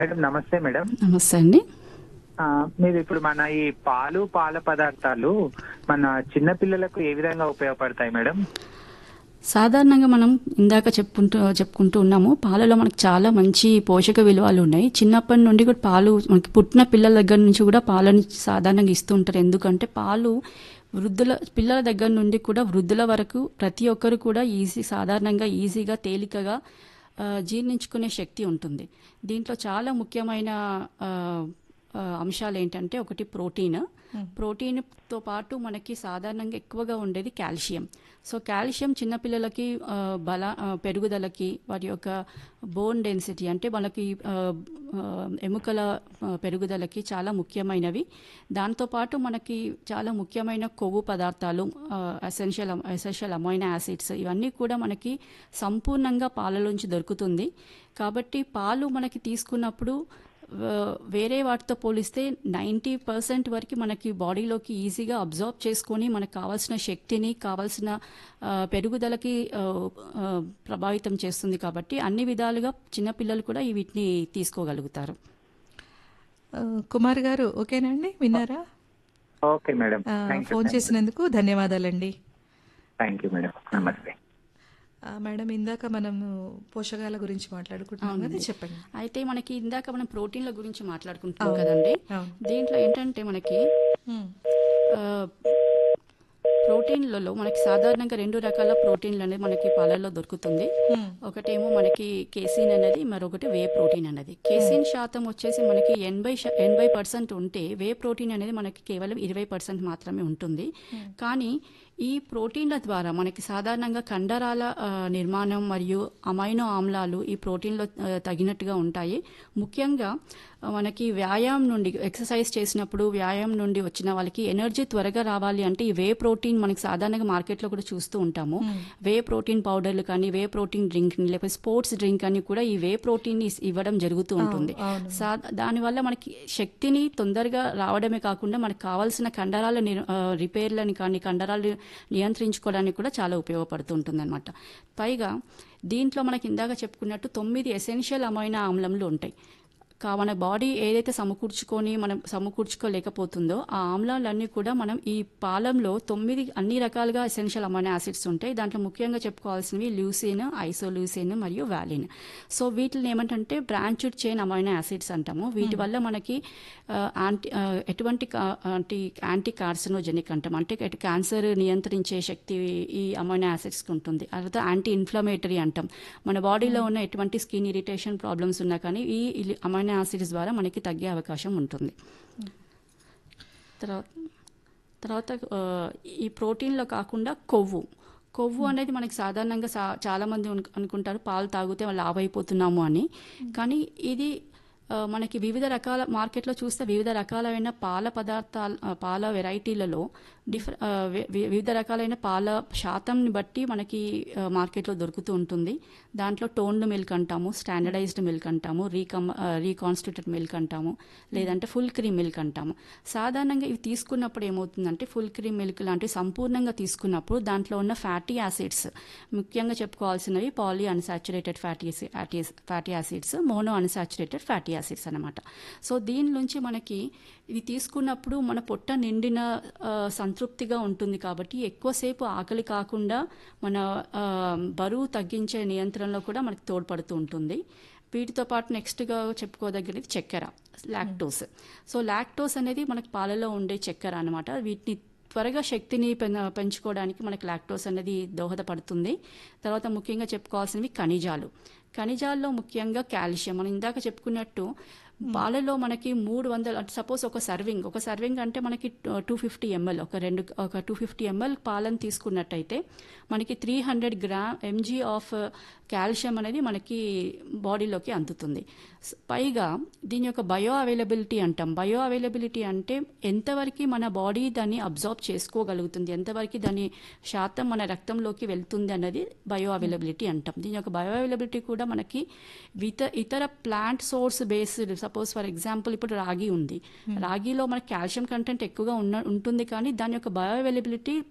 Madam నమస్తే madam నమస్తే అండి ఆ, మీరు ఇప్పుడు మన ఈ పాలు పాల పదార్థాలు మన చిన్న పిల్లలకు ఏ విధంగా ఉపయోగపడతాయి మేడం సాధారణంగా మనం ఇందాక చెప్పుకుంటూ చెప్పుకుంటూ ఉన్నాము పాలలో మనకు చాలా మంచి పోషక విలువలు ఉన్నాయి చిన్నప్పటి నుండి కూడా పాలు మనకి పుట్టిన పిల్లల దగ్గర నుంచి కూడా పాలను సాధారణంగా ఇస్తూ ఉంటారు ఎందుకంటే పాలు వృద్ధుల పిల్లల దగ్గర నుండి కూడా వృద్ధుల వరకు ప్రతి ఒక్కరు కూడా ఈజీ సాధారణంగా ఈజీగా తేలికగా ఆ, జీర్ణించుకునే శక్తి ఉంటుంది దీంట్లో చాలా ముఖ్యమైన ఆ, ఆ, అంశాలు ఏంటంటే ఒకటి ప్రోటీన్ ప్రోటీన్తో పాటు మనకి సాధారణంగా ఎక్కువగా ఉండేది కాల్షియం సో కాల్షియం చిన్నపిల్లలకి ఆ, బల ఆ, పెరుగుదలకి వారి యొక్క బోన్ డెన్సిటీ అంటే మనకి ఆ, ఆ, ఎముకల ఆ, పెరుగుదలకి చాలా ముఖ్యమైనవి దాంతోపాటు మనకి చాలా ముఖ్యమైన కొవ్వు పదార్థాలు ఎసెన్షియల్ ఎసెన్షియల్ అమైనో యాసిడ్స్ ఇవన్నీ కూడా మనకి సంపూర్ణంగా పాలలోంచి దొరుకుతుంది కాబట్టి పాలు మనకి తీసుకున్నప్పుడు ఆ, వేరే వాటితో పోలిస్తే నైంటీ పర్సెంట్ వరకు మనకి బాడీలోకి ఈజీగా అబ్జర్వ్ చేసుకొని మనకు కావాల్సిన శక్తిని కావాల్సిన ఆ, పెరుగుదలకి ఆ, ఆ, ప్రభావితం చేస్తుంది కాబట్టి అన్ని విధాలుగా చిన్నపిల్లలు కూడా ఈ వీటిని తీసుకోగలుగుతారు ఆ, కుమార్ గారు ఓకేనండి విన్నారా ఓకే మేడం ఆ, థ్యాంక్ యూ ఫోన్ చేసినందుకు ధన్యవాదాలండి థ్యాంక్ యూ మేడం నమస్తే ఆ, మేడం ఇందాక మనం పోషకాల గురించి మాట్లాడుకుంటున్నాం కదా చెప్పండి అయితే మనకి ఇందాక మనం ప్రోటీన్ల గురించి మాట్లాడుకుంటున్నాం కదండి అవును. దీంట్లో ఏంటంటే మనకి ఉమ్, ఆ, ప్రోటీన్లలో మనకి సాధారణంగా రెండు రకాల ప్రోటీన్లు అనేది మనకి పాలల్లో దొరుకుతుంది ఉమ్, ఒకటేమో మనకి కేసిన్ అనేది మరొకటి వే ప్రోటీన్ అనేది కేసిన్ శాతం వచ్చేసి మనకి ఎనభై శా- ఎనభై పర్సెంట్ ఉంటే వే ప్రోటీన్ అనేది మనకి కేవలం ఇరవై పర్సెంట్ మాత్రమే ఉంటుంది కానీ ఈ ప్రోటీన్ల ద్వారా మనకి సాధారణంగా కండరాల ఆ, నిర్మాణం మరియు అమైనో ఆమ్లాలు ఈ ప్రోటీన్లో ఆ, తగినట్టుగా ఉంటాయి ముఖ్యంగా ఆ, మనకి వ్యాయామం నుండి ఎక్సర్సైజ్ చేసినప్పుడు వ్యాయామం నుండి వచ్చిన వాళ్ళకి ఎనర్జీ త్వరగా రావాలి అంటే ఈ వే ప్రోటీన్ మనకి సాధారణంగా మార్కెట్లో కూడా చూస్తూ ఉంటాము వే ప్రోటీన్ పౌడర్లు కానీ వే ప్రోటీన్ డ్రింక్ లేకపోతే స్పోర్ట్స్ డ్రింక్ అని కూడా ఈ వే ప్రోటీన్ ఇవ్వడం జరుగుతూ ఉంటుంది సా దానివల్ల మనకి శక్తిని తొందరగా రావడమే కాకుండా మనకు కావాల్సిన కండరాల నిర్- ఆ, రిపేర్లని కానీ కండరాలు నియంత్రించుకోవడానికి కూడా చాలా ఉపయోగపడుతుంటుంది అనమాట పైగా దీంట్లో మనకి ఇందాక చెప్పుకున్నట్టు తొమ్మిది ఎసెన్షియల్ అమైన ఆమ్లములు ఉంటాయి కా మన బాడీ ఏదైతే సమకూర్చుకొని మనం సమకూర్చుకోలేకపోతుందో ఆ ఆమ్లాలన్నీ కూడా మనం ఈ పాలంలో తొమ్మిది అన్ని రకాలుగా ఎసెన్షియల్ అమైనో యాసిడ్స్ ఉంటాయి దాంట్లో ముఖ్యంగా చెప్పుకోవాల్సినవి ల్యూసిన్ ఐసోల్యూసిన్ మరియు వ్యాలిన్ సో వీటిని ఏమంటే బ్రాంచ్డ్ చైన్ అమైనో యాసిడ్స్ అంటాము వీటి వల్ల మనకి ఆ, యాంటీ ఆ, ఎటువంటి కా- యాంటీ యాంటీ కార్సినోజెనిక్ అంటాం అంటే ఎటు క్యాన్సర్ నియంత్రించే శక్తి ఈ అమైనో యాసిడ్స్కి ఉంటుంది తర్వాత యాంటీ ఇన్ఫ్లమేటరీ అంటాం మన బాడీలో ఉన్న ఎటువంటి స్కిన్ ఇరిటేషన్ ప్రాబ్లమ్స్ ఉన్నా కానీ ఈ ఇలి- అమైనో యాసిడ్స్ ద్వారా మనకి తగ్గే అవకాశం ఉంటుంది తర్వాత తర్వాత ఆ, ఈ ప్రోటీన్లో కాకుండా కొవ్వు కొవ్వు అనేది మనకి సాధారణంగా సా చాలామంది ఉన్- అనుకుంటారు పాలు తాగితే వాళ్ళు లావ్ అయిపోతున్నాము అని కానీ ఇది ఆ, మనకి వివిధ రకాల మార్కెట్లో చూస్తే వివిధ రకాలైన పాల పదార్థాల ఆ, పాల వెరైటీలలో డిఫర్ ఆ, వి- వి- వివిధ రకాలైన పాల శాతంని బట్టి మనకి ఆ, మార్కెట్లో దొరుకుతూ ఉంటుంది దాంట్లో టోన్డ్ మిల్క్ అంటాము స్టాండర్డైజ్డ్ మిల్క్ అంటాము రీకమ్ రీకాన్స్టిట్యూటెడ్ మిల్క్ అంటాము లేదంటే ఫుల్ క్రీమ్ మిల్క్ అంటాము సాధారణంగా ఇవి తీసుకున్నప్పుడు ఏమవుతుందంటే ఫుల్ క్రీమ్ మిల్క్ లాంటివి సంపూర్ణంగా తీసుకున్నప్పుడు దాంట్లో ఉన్న ఫ్యాటీ యాసిడ్స్ ముఖ్యంగా చెప్పుకోవాల్సినవి poly unsaturated fatty fatty acids mono unsaturated fatty acids అనమాట సో దీని నుంచి మనకి ఇవి తీసుకున్నప్పుడు మన పొట్ట నిండిన ఆ, సంతృప్తిగా ఉంటుంది కాబట్టి ఎక్కువసేపు ఆకలి కాకుండా మన ఆ, బరువు తగ్గించే నియంత్రణలో కూడా మనకి తోడ్పడుతూ ఉంటుంది వీటితో పాటు నెక్స్ట్గా చెప్పుకోదగ్గది చక్కెర లాక్టోస్ సో లాక్టోస్ అనేది మనకి పాలలో ఉండే చక్కెర అనమాట వీటిని త్వరగా శక్తిని పెన- పెంచుకోవడానికి మనకి లాక్టోస్ అనేది దోహదపడుతుంది తర్వాత ముఖ్యంగా చెప్పుకోవాల్సినవి ఖనిజాలు ఖనిజాల్లో ముఖ్యంగా కాల్షియం మనం ఇందాక చెప్పుకున్నట్టు పాలలో మనకి మూడు వందల సపోజ్ ఒక సర్వింగ్ ఒక సర్వింగ్ అంటే మనకి టూ ఫిఫ్టీ ఎంఎల్ ఒక రెండు ఒక టూ ఫిఫ్టీ ఎంఎల్ పాలను తీసుకున్నట్టయితే మనకి three hundred gram M G of calcium అనేది మనకి బాడీలోకి అందుతుంది స- పైగా దీని యొక్క బయో అవైలబిలిటీ అంటాం బయో అవైలబిలిటీ అంటే ఎంతవరకు మన బాడీ దాన్ని అబ్జార్బ్ చేసుకోగలుగుతుంది ఎంతవరకు దాని శాతం మన రక్తంలోకి వెళ్తుంది అన్నది బయో అవైలబిలిటీ అంటాం దీని యొక్క బయో అవైలబిలిటీ కూడా మనకి ఇత ఇతర plant source based suppose for example ఇప్పుడు రాగి ఉంది రాగిలో మనకి కాల్షియం కంటెంట్ ఎక్కువగా ఉన్న ఉంటుంది కానీ దాని యొక్క బయో అవైలబిలిటీ